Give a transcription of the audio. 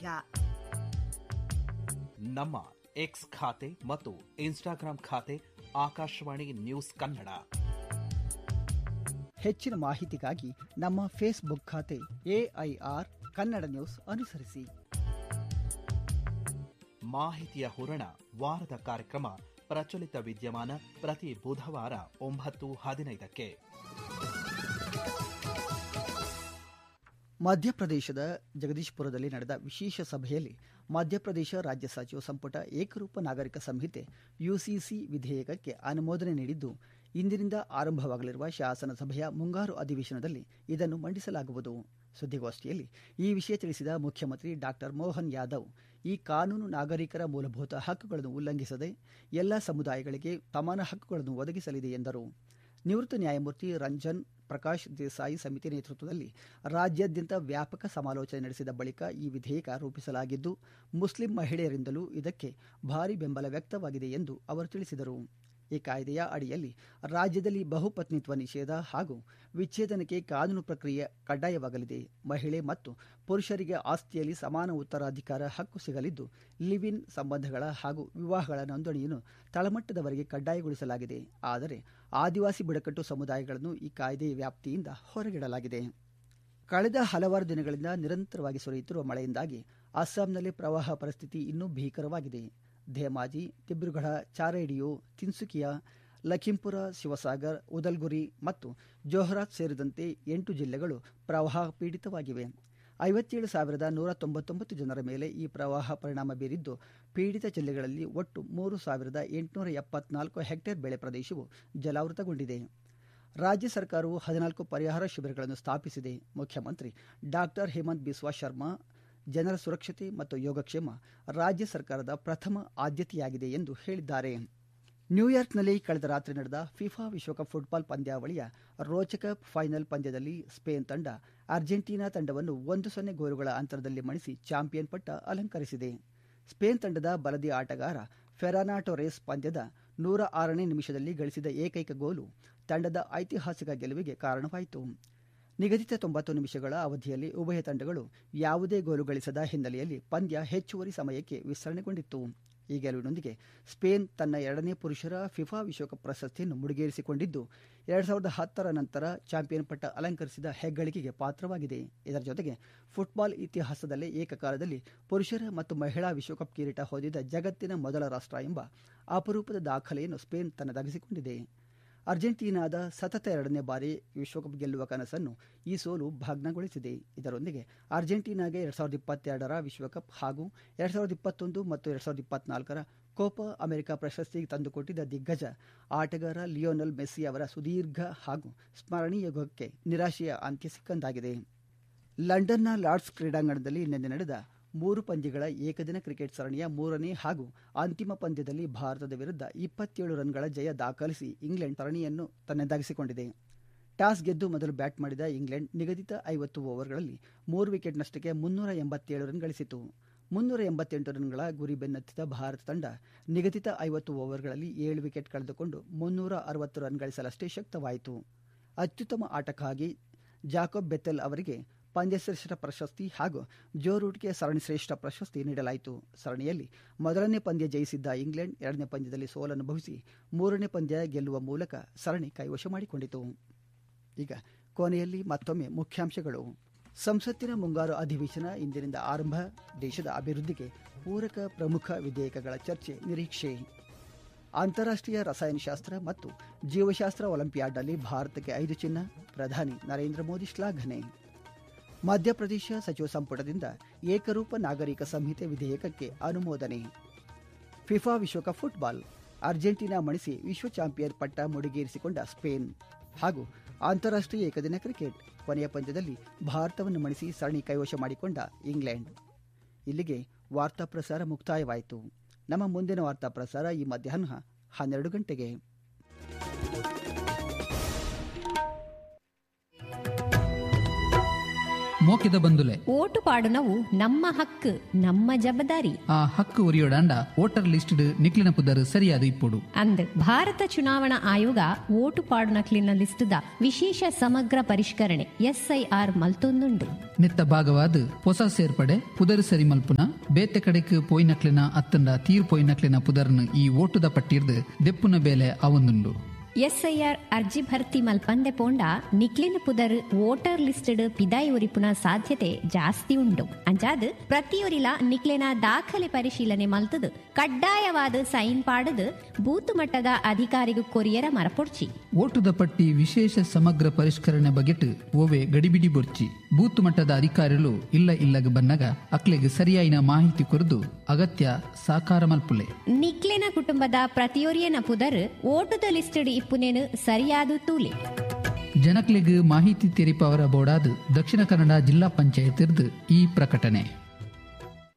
ನಮ್ಮ ಎಕ್ಸ್ ಖಾತೆ ಮತ್ತು ಇನ್ಸ್ಟಾಗ್ರಾಂ ಖಾತೆ ಆಕಾಶವಾಣಿ ನ್ಯೂಸ್ ಕನ್ನಡ ಹೆಚ್ಚಿನ ಮಾಹಿತಿಗಾಗಿ ನಮ್ಮ ಫೇಸ್ಬುಕ್ ಖಾತೆ ಎಐಆರ್ ಕನ್ನಡ ನ್ಯೂಸ್ ಅನುಸರಿಸಿ ಮಾಹಿತಿಯ ಹೂರಣ ವಾರದ ಕಾರ್ಯಕ್ರಮ ಪ್ರಚಲಿತ ವಿದ್ಯಮಾನ ಪ್ರತಿ ಬುಧವಾರ ಒಂಬತ್ತು ಹದಿನೈದಕ್ಕೆ ಮಧ್ಯಪ್ರದೇಶದ ಜಗದೀಶ್ಪುರದಲ್ಲಿ ನಡೆದ ವಿಶೇಷ ಸಭೆಯಲ್ಲಿ ಮಧ್ಯಪ್ರದೇಶ ರಾಜ್ಯ ಸಚಿವ ಸಂಪುಟ ಏಕರೂಪ ನಾಗರಿಕ ಸಂಹಿತೆ ಯುಸಿಸಿ ವಿಧೇಯಕಕ್ಕೆ ಅನುಮೋದನೆ ನೀಡಿದ್ದು ಇಂದಿನಿಂದ ಆರಂಭವಾಗಲಿರುವ ಶಾಸನಸಭೆಯ ಮುಂಗಾರು ಅಧಿವೇಶನದಲ್ಲಿ ಇದನ್ನು ಮಂಡಿಸಲಾಗುವುದು ಸುದ್ದಿಗೋಷ್ಠಿಯಲ್ಲಿ ಈ ವಿಷಯ ತಿಳಿಸಿದ ಮುಖ್ಯಮಂತ್ರಿ ಡಾಕ್ಟರ್ ಮೋಹನ್ ಯಾದವ್ ಈ ಕಾನೂನು ನಾಗರಿಕರ ಮೂಲಭೂತ ಹಕ್ಕುಗಳನ್ನು ಉಲ್ಲಂಘಿಸದೆ ಎಲ್ಲ ಸಮುದಾಯಗಳಿಗೆ ಸಮಾನ ಹಕ್ಕುಗಳನ್ನು ಒದಗಿಸಲಿದೆ ಎಂದರು ನಿವೃತ್ತ ನ್ಯಾಯಮೂರ್ತಿ ರಂಜನ್ ಪ್ರಕಾಶ್ ದೇಸಾಯಿ ಸಮಿತಿ ನೇತೃತ್ವದಲ್ಲಿ ರಾಜ್ಯಾದ್ಯಂತ ವ್ಯಾಪಕ ಸಮಾಲೋಚನೆ ನಡೆಸಿದ ಬಳಿಕ ಈ ವಿಧೇಯಕ ರೂಪಿಸಲಾಗಿದ್ದು ಮುಸ್ಲಿಂ ಮಹಿಳೆಯರಿಂದಲೂ ಇದಕ್ಕೆ ಭಾರಿ ಬೆಂಬಲ ವ್ಯಕ್ತವಾಗಿದೆ ಎಂದು ಅವರು ತಿಳಿಸಿದರು ಈ ಕಾಯ್ದೆಯ ಅಡಿಯಲ್ಲಿ ರಾಜ್ಯದಲ್ಲಿ ಬಹುಪತ್ನಿತ್ವ ನಿಷೇಧ ಹಾಗೂ ವಿಚ್ಛೇದನಕ್ಕೆ ಕಾನೂನು ಪ್ರಕ್ರಿಯೆ ಕಡ್ಡಾಯವಾಗಲಿದೆ ಮಹಿಳೆ ಮತ್ತು ಪುರುಷರಿಗೆ ಆಸ್ತಿಯಲ್ಲಿ ಸಮಾನ ಉತ್ತರಾಧಿಕಾರ ಹಕ್ಕು ಸಿಗಲಿದ್ದು ಲಿವ್ ಇನ್ ಸಂಬಂಧಗಳ ಹಾಗೂ ವಿವಾಹಗಳ ನೋಂದಣಿಯನ್ನು ತಳಮಟ್ಟದವರೆಗೆ ಕಡ್ಡಾಯಗೊಳಿಸಲಾಗಿದೆ ಆದರೆ ಆದಿವಾಸಿ ಬುಡಕಟ್ಟು ಸಮುದಾಯಗಳನ್ನು ಈ ಕಾಯ್ದೆಯ ವ್ಯಾಪ್ತಿಯಿಂದ ಹೊರಗಿಡಲಾಗಿದೆ ಕಳೆದ ಹಲವಾರು ದಿನಗಳಿಂದ ನಿರಂತರವಾಗಿ ಸುರಿಯುತ್ತಿರುವ ಮಳೆಯಿಂದಾಗಿ ಅಸ್ಸಾಂನಲ್ಲಿ ಪ್ರವಾಹ ಪರಿಸ್ಥಿತಿ ಇನ್ನೂ ಭೀಕರವಾಗಿದೆ ಧೇಮಾಜಿ ದಿಬ್ರುಗಢ ಚಾರೇಡಿಯೋ ತಿನ್ಸುಕಿಯಾ ಲಖೀಂಪುರ ಶಿವಸಾಗರ್ ಉದಲ್ಗುರಿ ಮತ್ತು ಜೋಹರಾತ್ ಸೇರಿದಂತೆ ಎಂಟು ಜಿಲ್ಲೆಗಳು ಪ್ರವಾಹ ಪೀಡಿತವಾಗಿವೆ ಐವತ್ತೇಳು ಸಾವಿರದ ನೂರ ತೊಂಬತ್ತೊಂಬತ್ತು ಜನರ ಮೇಲೆ ಈ ಪ್ರವಾಹ ಪರಿಣಾಮ ಬೀರಿದ್ದು ಪೀಡಿತ ಜಿಲ್ಲೆಗಳಲ್ಲಿ ಒಟ್ಟು ಮೂರು ಸಾವಿರದ ಎಂಟುನೂರ ಎಪ್ಪತ್ನಾಲ್ಕು ಹೆಕ್ಟೇರ್ ಬೆಳೆ ಪ್ರದೇಶವು ಜಲಾವೃತಗೊಂಡಿದೆ ರಾಜ್ಯ ಸರ್ಕಾರವು ಹದಿನಾಲ್ಕು ಪರಿಹಾರ ಶಿಬಿರಗಳನ್ನು ಸ್ಥಾಪಿಸಿದೆ ಮುಖ್ಯಮಂತ್ರಿ ಡಾಕ್ಟರ್ ಹೇಮಂತ್ ಬಿಸ್ವಾ ಶರ್ಮಾ ಜನರ ಸುರಕ್ಷತೆ ಮತ್ತು ಯೋಗಕ್ಷೇಮ ರಾಜ್ಯ ಸರ್ಕಾರದ ಪ್ರಥಮ ಆದ್ಯತೆಯಾಗಿದೆ ಎಂದು ಹೇಳಿದ್ದಾರೆ ನ್ಯೂಯಾರ್ಕ್ನಲ್ಲಿ ಕಳೆದ ರಾತ್ರಿ ನಡೆದ ಫಿಫಾ ವಿಶ್ವಕಪ್ ಫುಟ್ಬಾಲ್ ಪಂದ್ಯಾವಳಿಯ ರೋಚಕ ಫೈನಲ್ ಪಂದ್ಯದಲ್ಲಿ ಸ್ಪೇನ್ ತಂಡ ಅರ್ಜೆಂಟೀನಾ ತಂಡವನ್ನು ಒಂದು ಸೊನ್ನೆ ಗೋಲುಗಳ ಅಂತರದಲ್ಲಿ ಮಣಿಸಿ ಚಾಂಪಿಯನ್ ಪಟ್ಟ ಅಲಂಕರಿಸಿದೆ ಸ್ಪೇನ್ ತಂಡದ ಬಲದಿ ಆಟಗಾರ ಫೆರಾನಾ ಟೊರೆಸ್ ಪಂದ್ಯದ ನೂರ ಆರನೇ ನಿಮಿಷದಲ್ಲಿ ಗಳಿಸಿದ ಏಕೈಕ ಗೋಲು ತಂಡದ ಐತಿಹಾಸಿಕ ಗೆಲುವಿಗೆ ಕಾರಣವಾಯಿತು ನಿಗದಿತ ತೊಂಬತ್ತು ನಿಮಿಷಗಳ ಅವಧಿಯಲ್ಲಿ ಉಭಯ ತಂಡಗಳು ಯಾವುದೇ ಗೋಲು ಗಳಿಸದ ಹಿನ್ನೆಲೆಯಲ್ಲಿ ಪಂದ್ಯ ಹೆಚ್ಚುವರಿ ಸಮಯಕ್ಕೆ ವಿಸ್ತರಣೆಗೊಂಡಿತ್ತು ಈ ಗೆಲುವಿನೊಂದಿಗೆ ಸ್ಪೇನ್ ತನ್ನ ಎರಡನೇ ಪುರುಷರ ಫಿಫಾ ವಿಶ್ವಕಪ್ ಪ್ರಶಸ್ತಿಯನ್ನು ಮುಡಿಗೇರಿಸಿಕೊಂಡಿದ್ದು ಎರಡ್ ಸಾವಿರದ ಹತ್ತರ ನಂತರ ಚಾಂಪಿಯನ್ ಪಟ್ಟ ಅಲಂಕರಿಸಿದ ಹೆಗ್ಗಳಿಕೆಗೆ ಪಾತ್ರವಾಗಿದೆ ಇದರ ಜೊತೆಗೆ ಫುಟ್ಬಾಲ್ ಇತಿಹಾಸದಲ್ಲೇ ಏಕಕಾಲದಲ್ಲಿ ಪುರುಷರ ಮತ್ತು ಮಹಿಳಾ ವಿಶ್ವಕಪ್ ಕಿರೀಟ ಹೊಂದಿದ ಜಗತ್ತಿನ ಮೊದಲ ರಾಷ್ಟ್ರ ಎಂಬ ಅಪರೂಪದ ದಾಖಲೆಯನ್ನು ಸ್ಪೇನ್ ತನ್ನದಾಗಿಸಿಕೊಂಡಿದೆ ಅರ್ಜೆಂಟೀನಾದ ಸತತ ಎರಡನೇ ಬಾರಿ ವಿಶ್ವಕಪ್ ಗೆಲ್ಲುವ ಕನಸನ್ನು ಈ ಸೋಲು ಭಗ್ನಗೊಳಿಸಿದೆ ಇದರೊಂದಿಗೆ ಅರ್ಜೆಂಟೀನಾಗೆ ಎರಡ್ ಸಾವಿರದ ಇಪ್ಪತ್ತೆರಡರ ವಿಶ್ವಕಪ್ ಹಾಗೂ ಎರಡ್ ಸಾವಿರದ ಇಪ್ಪತ್ತೊಂದು ಮತ್ತು ಎರಡ್ ಸಾವಿರದ ಇಪ್ಪತ್ನಾಲ್ಕರ ಕೋಪಾ ಅಮೆರಿಕ ಪ್ರಶಸ್ತಿ ತಂದುಕೊಟ್ಟಿದ್ದ ದಿಗ್ಗಜ ಆಟಗಾರ ಲಿಯೋನಲ್ ಮೆಸ್ಸಿ ಅವರ ಸುದೀರ್ಘ ಹಾಗೂ ಸ್ಮರಣೀಯ ಯುಗಕ್ಕೆ ನಿರಾಶೆಯ ಅಂತ್ಯ ಸಿಕ್ಕಂದಾಗಿದೆ ಲಂಡನ್ನ ಲಾರ್ಡ್ಸ್ ಕ್ರೀಡಾಂಗಣದಲ್ಲಿ ನಿನ್ನೆ ನಡೆದ ಮೂರು ಪಂದ್ಯಗಳ ಏಕದಿನ ಕ್ರಿಕೆಟ್ ಸರಣಿಯ ಮೂರನೇ ಹಾಗೂ ಅಂತಿಮ ಪಂದ್ಯದಲ್ಲಿ ಭಾರತದ ವಿರುದ್ಧ ಇಪ್ಪತ್ತೇಳು ರನ್ಗಳ ಜಯ ದಾಖಲಿಸಿ ಇಂಗ್ಲೆಂಡ್ ಸರಣಿಯನ್ನು ತನ್ನದಾಗಿಸಿಕೊಂಡಿದೆ ಟಾಸ್ ಗೆದ್ದು ಮೊದಲು ಬ್ಯಾಟ್ ಮಾಡಿದ ಇಂಗ್ಲೆಂಡ್ ನಿಗದಿತ ಐವತ್ತು ಓವರ್ಗಳಲ್ಲಿ ಮೂರು ವಿಕೆಟ್ ನಷ್ಟಕ್ಕೆ ಮುನ್ನೂರ ಎಂಬತ್ತೇಳು ರನ್ ಗಳಿಸಿತು ಮುನ್ನೂರ ಎಂಬತ್ತೆಂಟು ರನ್ಗಳ ಗುರಿ ಬೆನ್ನತ್ತಿದ ಭಾರತ ತಂಡ ನಿಗದಿತ ಐವತ್ತು ಓವರ್ಗಳಲ್ಲಿ ಏಳು ವಿಕೆಟ್ ಕಳೆದುಕೊಂಡು ಮುನ್ನೂರ ಅರವತ್ತು ರನ್ ಗಳಿಸಲಷ್ಟೇ ಶಕ್ತವಾಯಿತು ಅತ್ಯುತ್ತಮ ಆಟಕ್ಕಾಗಿ ಜಾಕೋಬ್ ಬೆಥೆಲ್ ಅವರಿಗೆ ಪಂದ್ಯಶ್ರೇಷ್ಠ ಪ್ರಶಸ್ತಿ ಹಾಗೂ ಜೋ ರೂಟ್ಗೆ ಸರಣಿ ಶ್ರೇಷ್ಠ ಪ್ರಶಸ್ತಿ ನೀಡಲಾಯಿತು ಸರಣಿಯಲ್ಲಿ ಮೊದಲನೇ ಪಂದ್ಯ ಜಯಿಸಿದ್ದ ಇಂಗ್ಲೆಂಡ್ ಎರಡನೇ ಪಂದ್ಯದಲ್ಲಿ ಸೋಲನುಭವಿಸಿ ಮೂರನೇ ಪಂದ್ಯ ಗೆಲ್ಲುವ ಮೂಲಕ ಸರಣಿ ಕೈವಶ ಮಾಡಿಕೊಂಡಿತು ಈಗ ಕೊನೆಯಲ್ಲಿ ಮತ್ತೊಮ್ಮೆ ಮುಖ್ಯಾಂಶಗಳು ಸಂಸತ್ತಿನ ಮುಂಗಾರು ಅಧಿವೇಶನ ಇಂದಿನಿಂದ ಆರಂಭ ದೇಶದ ಅಭಿವೃದ್ಧಿಗೆ ಪೂರಕ ಪ್ರಮುಖ ವಿಧೇಯಕಗಳ ಚರ್ಚೆ ನಿರೀಕ್ಷೆ ಅಂತಾರಾಷ್ಟ್ರೀಯ ರಸಾಯನಶಾಸ್ತ್ರ ಮತ್ತು ಜೀವಶಾಸ್ತ್ರ ಒಲಿಂಪಿಯಾಡ್ನಲ್ಲಿ ಭಾರತಕ್ಕೆ ಐದು ಚಿನ್ನ ಪ್ರಧಾನಿ ನರೇಂದ್ರ ಮೋದಿ ಶ್ಲಾಘನೆ ಮಧ್ಯಪ್ರದೇಶ ಸಚಿವ ಸಂಪುಟದಿಂದ ಏಕರೂಪ ನಾಗರಿಕ ಸಂಹಿತೆ ವಿಧೇಯಕಕ್ಕೆ ಅನುಮೋದನೆ ಫಿಫಾ ವಿಶ್ವಕಪ್ ಫುಟ್ಬಾಲ್ ಅರ್ಜೆಂಟೀನಾ ಮಣಿಸಿ ವಿಶ್ವ ಚಾಂಪಿಯನ್ ಪಟ್ಟ ಮುಡಿಗೇರಿಸಿಕೊಂಡ ಸ್ಪೇನ್ ಹಾಗೂ ಅಂತಾರಾಷ್ಟ್ರೀಯ ಏಕದಿನ ಕ್ರಿಕೆಟ್ ಕೊನೆಯ ಪಂದ್ಯದಲ್ಲಿ ಭಾರತವನ್ನು ಮಣಿಸಿ ಸರಣಿ ಕೈವಶ ಮಾಡಿಕೊಂಡ ಇಂಗ್ಲೆಂಡ್ ಇಲ್ಲಿಗೆ ವಾರ್ತಾ ಪ್ರಸಾರ ಮುಕ್ತಾಯವಾಯಿತು ನಮ್ಮ ಮುಂದಿನ ವಾರ್ತಾ ಪ್ರಸಾರ ಈ ಮಧ್ಯಾಹ್ನ ಹನ್ನೆರಡು ಗಂಟೆಗೆ ಮೋಕೆದ ಬಂದುಲೆ ಓಟು ಪಾಡುನವು ನಮ್ಮ ಹಕ್ಕು ನಮ್ಮ ಜವಾಬ್ದಾರಿ ಆ ಹಕ್ಕು ಒರಿಯೋಡಾಂಡ ವೋಟರ್ ಲಿಸ್ಟ್ ನಿಕ್ಲಿನ ಪುದರ್ ಸರಿಯಾದ ಇಪ್ಪುಡು ಅಂದ್ ಭಾರತ ಚುನಾವಣಾ ಆಯೋಗ ಓಟು ಪಾಡುನಕ್ಲಿನ ಲಿಸ್ಟುದ ವಿಶೇಷ ಸಮಗ್ರ ಪರಿಷ್ಕರಣೆ ಎಸ್ಐಆರ್ ಮಲ್ತೊಂದುಂಡು ನೆತ್ತ ಭಾಗವಾದ ಹೊಸ ಸೇರ್ಪಡೆ ಪುದರ್ ಸರಿ ಮಲ್ಪುನ ಬೇತೆ ಕಡೆಕ್ ಪೋಯ್ನಕ್ಲಿನ ಅತ್ತಂಡ ತೀರ್ ಪೋಯ್ನಕ್ಲಿನ ಪುದರ್ನ ಈ ಓಟುದ ಪಟ್ಟಿರ್ದು ದೆಪ್ಪುನ ಬೇಲೆ ಅವೊಂದುಂಡು ಎಸ್ಐಆರ್ ಅರ್ಜಿ ಭರ್ತಿ ಮಲ್ಪಂದೆ ಪೋಂಡ ನಿಕ್ಲಿನ ಪುದರ್ ವೋಟರ್ ಲಿಸ್ಟೆಡ್ ಪಿದಾಯಿ ಉರಿಪುನ ಸಾಧ್ಯತೆ ಜಾಸ್ತಿ ಉಂಡು ಅಂಚಾದ್ ಪ್ರತಿಯೊರಿಲ ನಿಕ್ಲಿನ ದಾಖಲೆ ಪರಿಶೀಲನೆ ಮಲ್ತದು ಕಡ್ಡಾಯವಾದ ಸೈನ್ ಪಾಡದು ಬೂತ್ ಮಟ್ಟದ ಅಧಿಕಾರಿಗೂ ಕೊರಿಯರ ಮರಪೊಡ್ಚಿ ಓಟುದ ಪಟ್ಟಿ ವಿಶೇಷ ಸಮಗ್ರ ಪರಿಷ್ಕರಣೆ ಬಗೆಟ್ ಓವೆ ಗಡಿಬಿಡಿ ಬೊರ್ಚಿ ಬೂತ್ ಮಟ್ಟದ ಅಧಿಕಾರಿಗಳು ಇಲ್ಲ ಇಲ್ಲಗ ಬನ್ನಗ ಅಕ್ಲೆಗ್ ಸರಿಯಾಯಿನ ಮಾಹಿತಿ ಕೊರದು ಅಗತ್ಯ ಸಾಕಾರ ಮಲ್ಪುಲೆ ನಿಕ್ಲಿನ ಕುಟುಂಬದ ಪ್ರತಿಯೊರಿಯನ ಪುದರ್ ಓಟುದ ಲಿಸ್ಟೆಡ್ ಇಪ್ಪುನೇನು ಸರಿಯಾದ ತೂಲೆ ಜನಕ್ಲೆಗ್ ಮಾಹಿತಿ ತೆರಿಪವರ ಬೋರ್ಡಾದ್ ದಕ್ಷಿಣ ಕನ್ನಡ ಜಿಲ್ಲಾ ಪಂಚಾಯತ್ ಈ ಪ್ರಕಟಣೆ